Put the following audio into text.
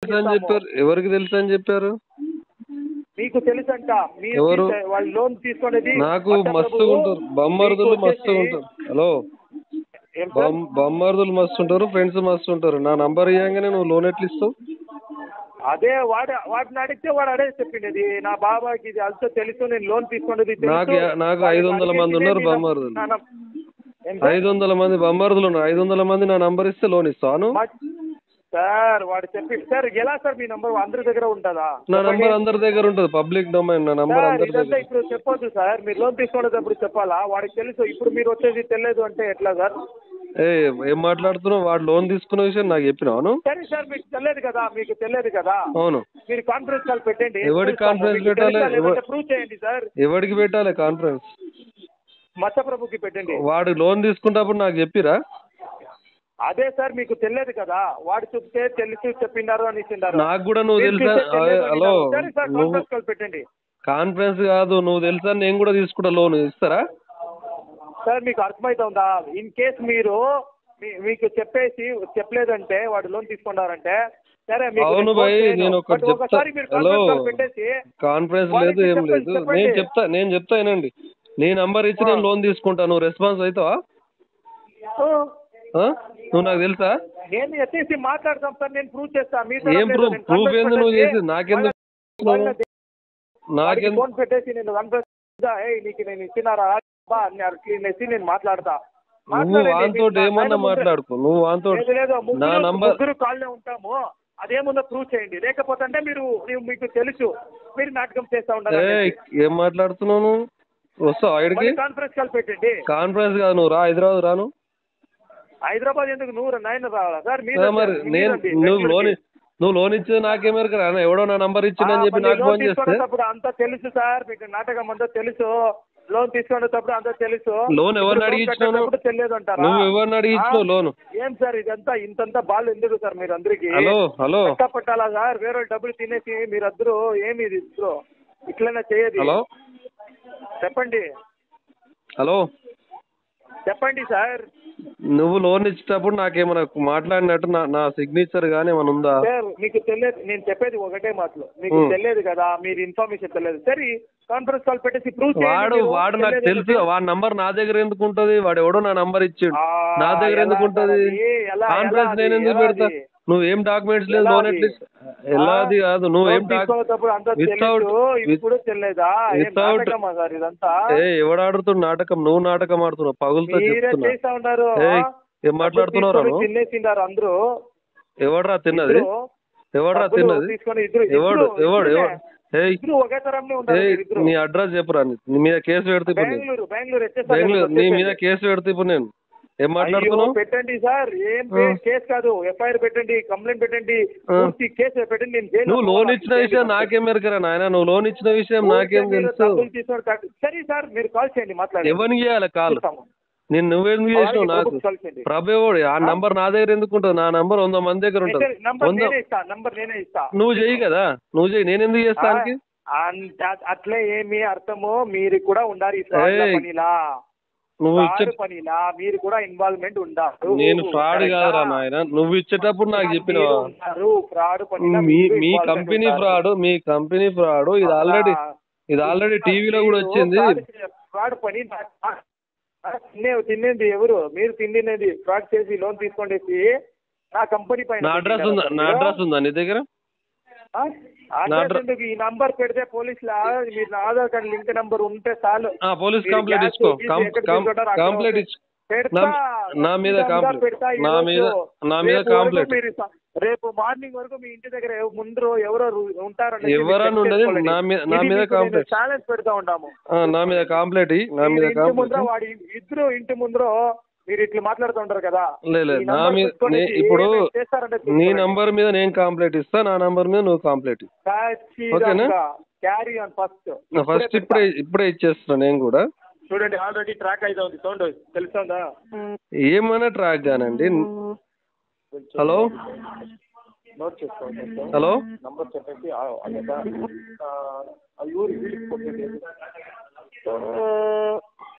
తెలుసు అని చెప్పారు ఎవరికి తెలుసు అని చెప్పారు మీకు తెలుసంట మీరు ఎవరు? తీసే- వాళ్ళు లోన్ తీసుకునేది నాకు పట్ట మస్తు ప్రభువు ఉంటారు బొమ్మర్దులు మీకు మస్తు వచ్చేసి- ఉంటారు హలో ఏం సార్? బొమ్ బొమ్మర్దులు మస్తు ఉంటారు ఫ్రెండ్స్ మస్తు ఉంటారు నా నంబర్ ఇవ్వగానే నువ్వు లోన్ ఎట్లా ఇస్తావు అదే వాడు వాటిని అడిగితే వాడు అడే చెప్పిండేది నా బాబాకి ఇది అంతా తెలుసు నేను లోన్ తీసుకునేది తెలుసు. నాకు యా- నాకు వాళ్ళు ఐదు వందల మంది అడిగేసి ఉన్నారు నేను బొమ్మర్దులు. నా నం- ఏం సార్? ఐదు వందల మంది బొమ్మర్దులు ఉన్నారు ఐదు వందల మంది నా నంబర్ ఇస్తే లోన్ ఇస్తాను మా- సార్ వాడు చెప్పి సార్ ఎలా సార్ మీ నంబర్ అందరి దగ్గర ఉంటుందా నా నంబర్ అందరి దగ్గర ఉంటుంది పబ్లిక్ డొమైన్ నా నంబర్ సార్ అందరి ఇదంతా దగ్గర ఇప్పుడు చెప్పొద్దు సార్ మీరు లోన్ తీసుకునేటప్పుడు చెప్పాలా వాడికి తెలుసు ఇప్పుడు మీరు వచ్చేది తెలియదు అంటే ఎట్లా సార్ ఏ ఏం మాట్లాడుతున్నావు వాడు లోన్ తీసుకున్న విషయం నాకు చెప్పినావు సరే సార్ మీకు తెలియదు కదా మీకు తెలియదు కదా అవును మీరు కాన్ఫరెన్స్ కాల్ పెట్టండి ఎవరికి conference పెట్టాలి? ఎవ- ప్రూవ్ చేయండి సార్ ఎవరికి పెట్టాలి కాన్ఫరెన్స్ మత్స్యప్రభుకి పెట్టండి వాడు లోన్ తీసుకున్నప్పుడు నాకు చెప్పిరా అదే సార్ మీకు తెలియదు కదా వాడు చెప్తే తెలిసి చెప్పినారు అని ఇచ్చినారు నాకు కూడా నువ్వు మీరు తెలుసా చూస్తే తెలియదు అని హలో ఇచ్చినారు. సరే సార్ నువ్వు కాన్ఫరెన్స్ కాల్ పెట్టండి కాన్ఫరెన్స్ కాదు నువ్వు తెలుసా నేను కూడా తీసుకుంటా లోన్ ఇస్తారా సార్ మీకు అర్థమవుతుందా ఇన్ కేస్ మీరు మీ- మీకు చెప్పేసి చెప్పలేదంటే వాడు లోన్ తీసుకున్నారంటే సరే మీకు అవును నేను భయ్ ఫోన్ చేయను. నేను ఒకటి బట్ చెప్తా ఒకసారి మీరు హలో కాన్ఫరెన్స్ కాల్ పెట్టేసి కాన్ఫరెన్స్ వాళ్ళకి లేదు ఏం చెప్పండి, లేదు చెప్పండి. నేను చెప్తా నేను చెప్తా వినండి నీ నంబర్ ఇచ్చి నేను లోన్ తీసుకుంటా నువ్వు రెస్పాన్స్ అవుతావా "ఓ, ఆ? నువ్వు నాకు తెలుసా నేను ఎత్తేసి మాట్లాడతాం సార్ నేను ప్రూవ్ చేస్తా మీ ఏం ప్రూఫ్ ప్రూఫ్ ఏంది నువ్వు చేసి నాకెందుకు నాకెందుకు ఫోన్ పెట్టేసి నేను కన్ఫరెన్స్ ఏయ్ నీకు నేను ఇచ్చినారా బా అని అట్లనేసి నేను మాట్లాడతా నువ్వు మాట్లాడండి. వాంతో మీరు ఏమన్నా ఆయన ముందే- మాట్లాడుకో నువ్వు వాంతో లేదు లేదు నా ముగ్గురు నంబర్ ముగ్గురు కాళ్ళే ఉంటాము అదేముందో ప్రూవ్ చేయండి లేకపోతే అంటే మీరు ನೀವು మీకు తెలుసు మీరు నాటకం చేస్తా ఏ ఉండాలి ఏం మాట్లాడుతున్నావు నువ్వు వస్తావు ఆడికి కాన్ఫరెన్స్ కాల్ పెట్టండి కాన్ఫరెన్స్ కాదు నువ్వు రా హైదరాబాద్ రాను హైదరాబాద్ ఎందుకు నూరు నైన్ రావాలా సార్ ఏ మీరు మరి నేను నువ్వు లోన్ నువ్వు లోన్ ఇచ్చేది నాకేమేరకు రా ఎవడో నా నంబర్ ఇచ్చిందని చెప్పి నాకు ఫోన్ చేస్తే తీసుకునేటప్పుడు అంతా తెలుసు సార్ మీకు నాటకం అంతా తెలుసు లోన్ తీసుకునేటప్పుడు అంతా తెలుసు లోన్ ఎవరిని ఇప్పుడు అడిగి లోన్ ఇచ్చినావు? కట్టేటప్పుడు తెలియదు అంటారా నువ్వు ఎవరిని అడిగి ఇచ్చినావు ఆ? లోను ఏం సార్ ఇదంతా ఇంతంతా బాల్ ఎందుకు సార్ మీరు అందరికి హలో హలో పట్టాలా సార్ వేరే వాళ్ళు డబ్బులు తినేసి మీరందరూ ఏమి ఇది ఇద్దరు ఇట్లనే చేయదు హలో చెప్పండి హలో చెప్పండి సార్ నువ్వు లోన్ ఇచ్చేటప్పుడు నాకేమైనా మాట్లాడినట్టు నా నా సిగ్నేచర్ కానీ ఏమైనా ఉందా సార్ మీకు తెలియదు నేను చెప్పేది ఒకటే మాటలు మీకు Hmm. తెలియదు కదా మీరు ఇన్ఫర్మేషన్ తెలియదు సరే కాన్ఫరెన్స్ కాల్ పెట్టేసి ప్రూవ్ వాడు వాడు నాకు తెలుసు వాడి నంబర్ నా దగ్గర ఎందుకు ఉంటది వాడు ఎవడో నా నంబర్ ఇచ్చాడు నా దగ్గర ఎందుకు ఉంటది కాన్ఫరెన్స్ నేను ఎందుకు పెడతా నువ్వు ఏం డాక్యుమెంట్స్ లేదు ఎలా లోన్ అది? ఎట్లీస్ట్ ఎలాది కాదు నువ్వు ఏం డాక్ తీసుకోవటప్పుడు అంతా Without- తెలియదు ఇప్పుడు తెలియదా ఏం without- నాటకమా సార్ ఇదంతా ఏ ఎవడు ఆడుతుడు నాటకం నువ్వు నాటకం ఆడుతున్నావు పగులుతో మీరే చెప్తున్నా చేస్తా ఉన్నారు ఏయ్, ఏం మాట్లాడుతున్నావు రా నువ్వు? తినేసిండారు అందరూ ఎవడరా తిన్నది ఇద్దరు ఎవడరా డబ్బులు తిన్నది తీసుకొని ఇద్దరు ఎవడు ఇద్దరు ఎవడు ఇద్దరే. ఎవడు ఏయ్ ఇద్దరు ఒకే తరంలో ఉంటారు ఏయ్ ఇద్దరు నీ అడ్రస్ చెప్పురా నీ నీ మీద కేసు పెడితే ఇప్పుడు నేను బెంగళూరు బెంగళూరు వచ్చేసారు బెంగళూరు నీ మీద వచ్చేసేయండి. కేసు పెడితే ఇప్పుడు నేను ఏం అయ్యో, మాట్లాడుతున్నావు పెట్టండి సార్ ఏం ఆ. కేసు కాదు ఎఫ్ఐఆర్ పెట్టండి కంప్లైంట్ పెట్టండి ఆ. పూర్తి కేసు పెట్టండి నేను జైల్లో నువ్వు లోన్ పోవాలి. ఇచ్చిన విషయం నాకేం మెరకరా నాయన నువ్వు లోన్ ఇచ్చిన విషయం నాకేం ఊరికే మీరు తెలుసు డబ్బులు తీసుకొని కట్టు- సరే సార్ మీరు కాల్ చేయండి మాట్లాడండి ఎవరికి చేయాలి కాల్ చూస్తాము. నేను నువ్వెందుకు చేసినావు వాళ్ళకి నాకు ప్రభుకి కాల్ చేయండి. ప్రభు ఎవడు ఆ నంబర్ నా దగ్గర ఎందుకు ఉంటుంది నా నంబర్ వంద మంది దగ్గర ఉంటుంది సరే, నంబర్ వంద నేనే ఇస్తా నంబర్ నేనే ఇస్తా నువ్వు చెయ్యి కదా నువ్వు చెయ్యి నేను ఎందుకు చేస్తానికి ఆ, అన్- అట్లే ఏమి అర్థము మీరు కూడా ఉండాలి ఈ fraud ఏయ్, పనిలా నువ్వు ఇచ్చే ఫ్రాడ్ పనిలా మీరు కూడా ఇన్వాల్వ్మెంట్ ఉండాలి నేను ఫ్రాడ్ కాదురా నాయన నువ్వు ఇచ్చేటప్పుడు నాకు చెప్పినావా ఫ్రాడ్ పనిలా మీ మీరు మీ involvement కంపెనీ ఉండాలి. ఫ్రాడ్ మీ కంపెనీ ఫ్రాడ్ ఇది ఆల్రెడీ ఇది ఆల్రెడీ టీవీలో కూడా వచ్చింది ఫ్రాడ్ పని నా- నా- తినే తినేది ఎవరు మీరు తిండినది ఫ్రాడ్ చేసి లోన్ తీసుకొనేసి నా కంపెనీ పైన నా అడ్రస్ ఉందా నా అడ్రస్ ఉందా నీ దగ్గర ఆ? నా అడ్రస్ అడ్ర- ఎందుకు ఈ నంబర్ పెడితే పోలీసులు మీరు నా ఆధార్ కార్డు లింక్ నంబర్ ఉంటే చాలు ఆ, పోలీస్ మీరు కంప్లైంట్ గ్యాస్ ఇచ్చుకో గీస్ కం- ఎక్కడ కం- తీసుకుంటారో అక్కడ కంప్లైంట్ వస్తే ఇచ్చు పెడతా. నా- నా మీద ఖచ్చితంగా కంప్లైంట్ పెడతా ఈ నా రోజు. మీద నా మీద రేపు వరకు కంప్లైంట్ మీరు స- రేపు మార్నింగ్ వరకు మీ ఇంటి దగ్గర ఎవ- ముందు ఎవరో ఉంటారని ఎవరన్నా ఉండదు నా మీద నా మీద కంప్లైంట్ ఛాలెంజ్ పెడతా ఉంటాము ఆ, నా మీద కంప్లైంట్ ఇయ్యి, నా మీద మీరు ఇంటి ముందర కంప్లైంట్ వాడి ఇద్దరు ఇంటి ముందర మీరు ఇట్లా మాట్లాడుతూ ఉంటారు కదా లే, లే, ఈ నా నంబర్ మీద పెట్టుకొని నే- ఇప్పుడు ఏమేమి చేస్తారంటే నీ చూసుకోండి. నంబర్ మీద నేను కంప్లైంట్ ఇస్తా నా నంబర్ మీద నువ్వు కంప్లైంట్ ఓకేనా? ఖచ్చితంగా క్యారీ ఆన్ ఫస్ట్ ఫస్ట్ ఇప్పుడే ఇప్పుడే ఇచ్చేస్తున్నా నేను కూడా చూడండి ఆల్రెడీ ట్రాక్ అయితే ఉంది సౌండ్ తెలుస్తుందా ఏమైనా ట్రాక్ కానండి హలో నోట్ చేసుకోండి హలో నంబర్ చెప్పేసి ఆ- ఆ యొక్క, ఆ, ఆ ఊరు వీడికి కొట్టండి.